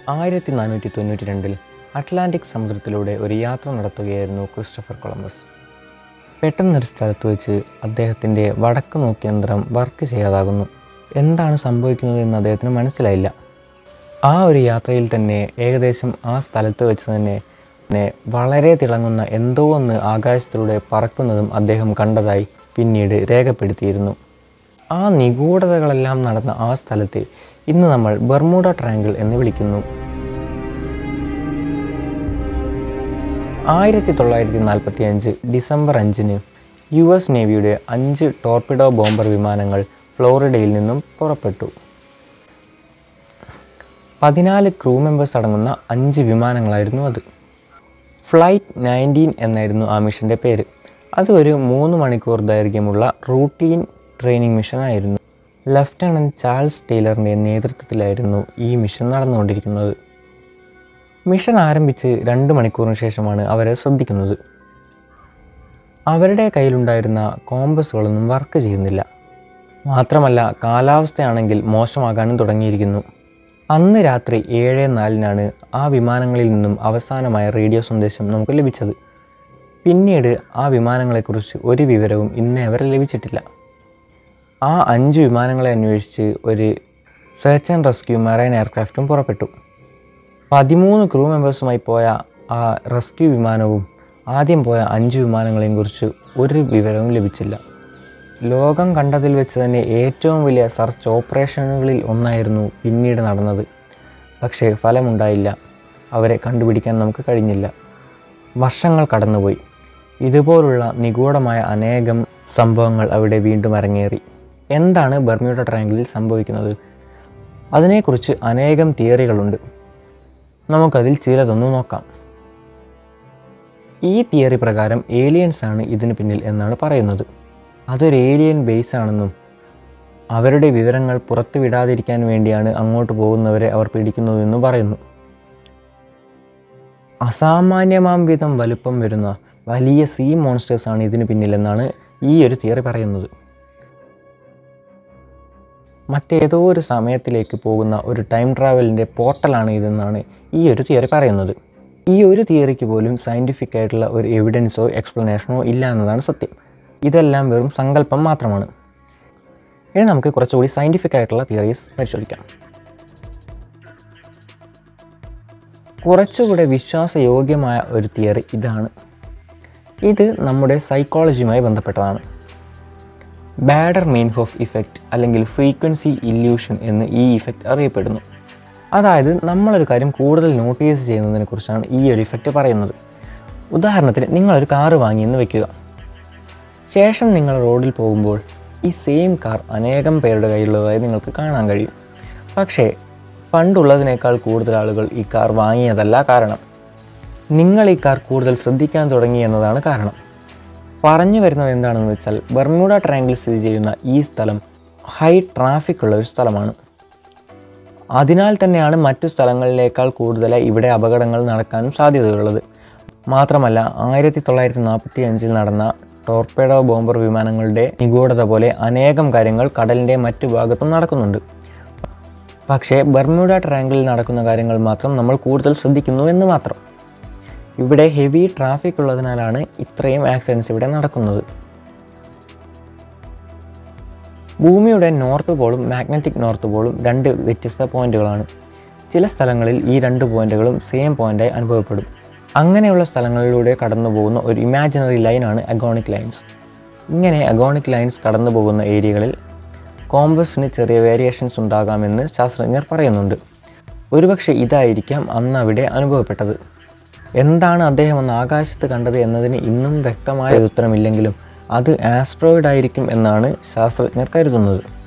ആയിരത്തി നാനൂറ്റി തൊണ്ണൂറ്റി രണ്ടിൽ അറ്റ്ലാന്റിക് സമുദ്രത്തിലൂടെ ഒരു യാത്ര നടത്തുകയായിരുന്നു ക്രിസ്റ്റഫർ കൊളംബസ് പെട്ടെന്നൊരു സ്ഥലത്ത് വെച്ച് അദ്ദേഹത്തിൻ്റെ വടക്ക് നോക്കിയ യന്ത്രം വർക്ക് ചെയ്യാതാകുന്നു എന്താണ് സംഭവിക്കുന്നത് എന്ന് അദ്ദേഹത്തിന് മനസ്സിലായില്ല ആ ഒരു യാത്രയിൽ തന്നെ ഏകദേശം ആ സ്ഥലത്ത് വെച്ച് തന്നെ തന്നെ വളരെ തിളങ്ങുന്ന എന്തോ ഒന്ന് ആകാശത്തിലൂടെ പറക്കുന്നതും അദ്ദേഹം കണ്ടതായി പിന്നീട് രേഖപ്പെടുത്തിയിരുന്നു ആ നിഗൂഢതകളെല്ലാം നടന്ന ആ സ്ഥലത്തെ ഇന്ന് നമ്മൾ ബർമൂഡ ട്രയാങ്കിൾ എന്ന് വിളിക്കുന്നു ആയിരത്തി തൊള്ളായിരത്തി നാൽപ്പത്തി അഞ്ച് ഡിസംബർ അഞ്ചിന് യു എസ് നേവിയുടെ അഞ്ച് ടോർപിഡോ ബോംബർ വിമാനങ്ങൾ ഫ്ലോറിഡയിൽ നിന്നും പുറപ്പെട്ടു പതിനാല് ക്രൂ മെമ്പേഴ്സ് അടങ്ങുന്ന അഞ്ച് വിമാനങ്ങളായിരുന്നു അത് ഫ്ലൈറ്റ് നയൻറ്റീൻ എന്നായിരുന്നു ആ മിഷൻ്റെ പേര് അത് ഒരു മൂന്ന് മണിക്കൂർ ദൈർഘ്യമുള്ള റൂട്ടീൻ ട്രെയിനിങ് മിഷനായിരുന്നു ലഫ്റ്റനൻറ്റ് ചാൾസ് ടെയ്ലറിൻ്റെ നേതൃത്വത്തിലായിരുന്നു ഈ മിഷൻ നടന്നുകൊണ്ടിരിക്കുന്നത് മിഷൻ ആരംഭിച്ച് രണ്ട് മണിക്കൂറിന് ശേഷമാണ് അവരെ ശ്രദ്ധിക്കുന്നത് അവരുടെ കയ്യിലുണ്ടായിരുന്ന കോമ്പസുകളൊന്നും വർക്ക് ചെയ്യുന്നില്ല മാത്രമല്ല കാലാവസ്ഥയാണെങ്കിൽ മോശമാകാനും തുടങ്ങിയിരിക്കുന്നു അന്ന് രാത്രി ഏഴ് നാലിനാണ് ആ വിമാനങ്ങളിൽ നിന്നും അവസാനമായ റേഡിയോ സന്ദേശം നമുക്ക് ലഭിച്ചത് പിന്നീട് ആ വിമാനങ്ങളെക്കുറിച്ച് ഒരു വിവരവും ഇന്നേ വരെ ലഭിച്ചിട്ടില്ല ആ അഞ്ച് വിമാനങ്ങളെ അന്വേഷിച്ച് ഒരു സെർച്ച് ആൻഡ് റെസ്ക്യൂ മറൈൻ എയർക്രാഫ്റ്റും പുറപ്പെട്ടു പതിമൂന്ന് ക്രൂ മെമ്പേഴ്സുമായി പോയ ആ റെസ്ക്യൂ വിമാനവും ആദ്യം പോയ അഞ്ച് വിമാനങ്ങളെയും കുറിച്ച് ഒരു വിവരവും ലഭിച്ചില്ല ലോകം കണ്ടതിൽ വെച്ച് തന്നെ ഏറ്റവും വലിയ സെർച്ച് ഓപ്പറേഷനുകളിൽ ഒന്നായിരുന്നു പിന്നീട് നടന്നത് പക്ഷേ ഫലമുണ്ടായില്ല അവരെ കണ്ടുപിടിക്കാൻ നമുക്ക് കഴിഞ്ഞില്ല വർഷങ്ങൾ കടന്നുപോയി ഇതുപോലുള്ള നിഗൂഢമായ അനേകം സംഭവങ്ങൾ അവിടെ വീണ്ടും അരങ്ങേറി എന്താണ് ബർമ്യൂഡ ട്രയാങ്കിളിൽ സംഭവിക്കുന്നത് അതിനെക്കുറിച്ച് അനേകം തിയറികളുണ്ട് നമുക്കതിൽ ചിലതൊന്ന് നോക്കാം ഈ തിയറി പ്രകാരം ഏലിയൻസ് ആണ് ഇതിന് പിന്നിൽ എന്നാണ് പറയുന്നത് അതൊരു ഏലിയൻ ബേസ് ആണെന്നും അവരുടെ വിവരങ്ങൾ പുറത്തു വിടാതിരിക്കാൻ വേണ്ടിയാണ് അങ്ങോട്ട് പോകുന്നവരെ അവർ പിടിക്കുന്നതെന്നും പറയുന്നു അസാമാന്യമാം വിധം വലുപ്പം വരുന്ന വലിയ സീ മോൺസ്റ്റേഴ്സ് ആണ് ഇതിന് പിന്നിലെന്നാണ് ഈ ഒരു തിയറി പറയുന്നത് മറ്റേതോ ഒരു സമയത്തിലേക്ക് പോകുന്ന ഒരു ടൈം ട്രാവലിൻ്റെ പോർട്ടലാണ് ഇതെന്നാണ് ഈ ഒരു തിയറി പറയുന്നത് ഈ ഒരു തിയറിക്ക് പോലും സയൻറ്റിഫിക് ആയിട്ടുള്ള ഒരു എവിഡൻസോ എക്സ്പ്ലനേഷനോ ഇല്ല എന്നതാണ് സത്യം ഇതെല്ലാം വെറും സങ്കല്പം മാത്രമാണ് ഇനി നമുക്ക് കുറച്ചുകൂടി സയൻറ്റിഫിക് ആയിട്ടുള്ള തിയറീസ് പരിശോധിക്കാം കുറച്ചുകൂടെ വിശ്വാസയോഗ്യമായ ഒരു തിയറി ഇതാണ് ഇത് നമ്മുടെ സൈക്കോളജിയുമായി ബന്ധപ്പെട്ടതാണ് ബാഡർ മെയിൻഹോഫ് ഇഫക്റ്റ് അല്ലെങ്കിൽ ഫ്രീക്വൻസി ഇല്യൂഷൻ എന്ന് ഈ ഇഫക്റ്റ് അറിയപ്പെടുന്നു അതായത് നമ്മളൊരു കാര്യം കൂടുതൽ നോട്ടീസ് ചെയ്യുന്നതിനെ കുറിച്ചാണ് ഈ ഒരു ഇഫക്റ്റ് പറയുന്നത് ഉദാഹരണത്തിന് നിങ്ങളൊരു കാറ് വാങ്ങിയെന്ന് വെക്കുക ശേഷം നിങ്ങൾ റോഡിൽ പോകുമ്പോൾ ഈ സെയിം കാർ അനേകം പേരുടെ കയ്യിലുള്ളതായി നിങ്ങൾക്ക് കാണാൻ കഴിയും പക്ഷേ പണ്ടുള്ളതിനേക്കാൾ കൂടുതൽ ആളുകൾ ഈ കാർ വാങ്ങിയതല്ല കാരണം നിങ്ങൾ ഈ കാർ കൂടുതൽ ശ്രദ്ധിക്കാൻ തുടങ്ങി എന്നതാണ് കാരണം പറഞ്ഞു വരുന്നത് എന്താണെന്ന് വെച്ചാൽ ബർമൂഡ ട്രയാങ്കിൾ സ്ഥിതി ചെയ്യുന്ന ഈ സ്ഥലം ഹൈ ട്രാഫിക് ഉള്ള ഒരു സ്ഥലമാണ് അതിനാൽ തന്നെയാണ് മറ്റു സ്ഥലങ്ങളിലേക്കാൾ കൂടുതലായി ഇവിടെ അപകടങ്ങൾ നടക്കാനും സാധ്യതയുള്ളത് മാത്രമല്ല ആയിരത്തി തൊള്ളായിരത്തി നാൽപ്പത്തി അഞ്ചിൽ നടന്ന ടോർപേഡോ ബോംബർ വിമാനങ്ങളുടെ നിഗൂഢത പോലെ അനേകം കാര്യങ്ങൾ കടലിൻ്റെ മറ്റു ഭാഗത്തും നടക്കുന്നുണ്ട് പക്ഷേ ബർമ്യൂഡ ട്രയാങ്കിളിൽ നടക്കുന്ന കാര്യങ്ങൾ മാത്രം നമ്മൾ കൂടുതൽ ശ്രദ്ധിക്കുന്നു എന്ന് മാത്രം ഇവിടെ ഹെവി ട്രാഫിക് ഉള്ളതിനാലാണ് ഇത്രയും ആക്സിഡൻസ് ഇവിടെ നടക്കുന്നത് ഭൂമിയുടെ നോർത്ത് പോളും മാഗ്നറ്റിക് നോർത്ത് പോളും രണ്ട് വ്യത്യസ്ത പോയിന്റുകളാണ് ചില സ്ഥലങ്ങളിൽ ഈ രണ്ട് പോയിന്റുകളും സെയിം പോയിന്റായി അനുഭവപ്പെടും അങ്ങനെയുള്ള സ്ഥലങ്ങളിലൂടെ കടന്നു പോകുന്ന ഒരു ഇമാജിനറി ലൈനാണ് അഗോണിക് ലൈൻസ് ഇങ്ങനെ അഗോണിക് ലൈൻസ് കടന്നു പോകുന്ന ഏരിയകളിൽ കോമ്പസിന് ചെറിയ വേരിയേഷൻസ് ഉണ്ടാകാമെന്ന് ശാസ്ത്രജ്ഞർ പറയുന്നുണ്ട് ഒരുപക്ഷെ ഇതായിരിക്കാം അന്ന് അവിടെ അനുഭവപ്പെട്ടത് എന്താണ് അദ്ദേഹം അന്ന് ആകാശത്ത് കണ്ടത് എന്നതിന് ഇന്നും വ്യക്തമായ ഉത്തരമില്ലെങ്കിലും അത് ആസ്ട്രോയിഡ് ആയിരിക്കും എന്നാണ് ശാസ്ത്രജ്ഞർ കരുതുന്നത്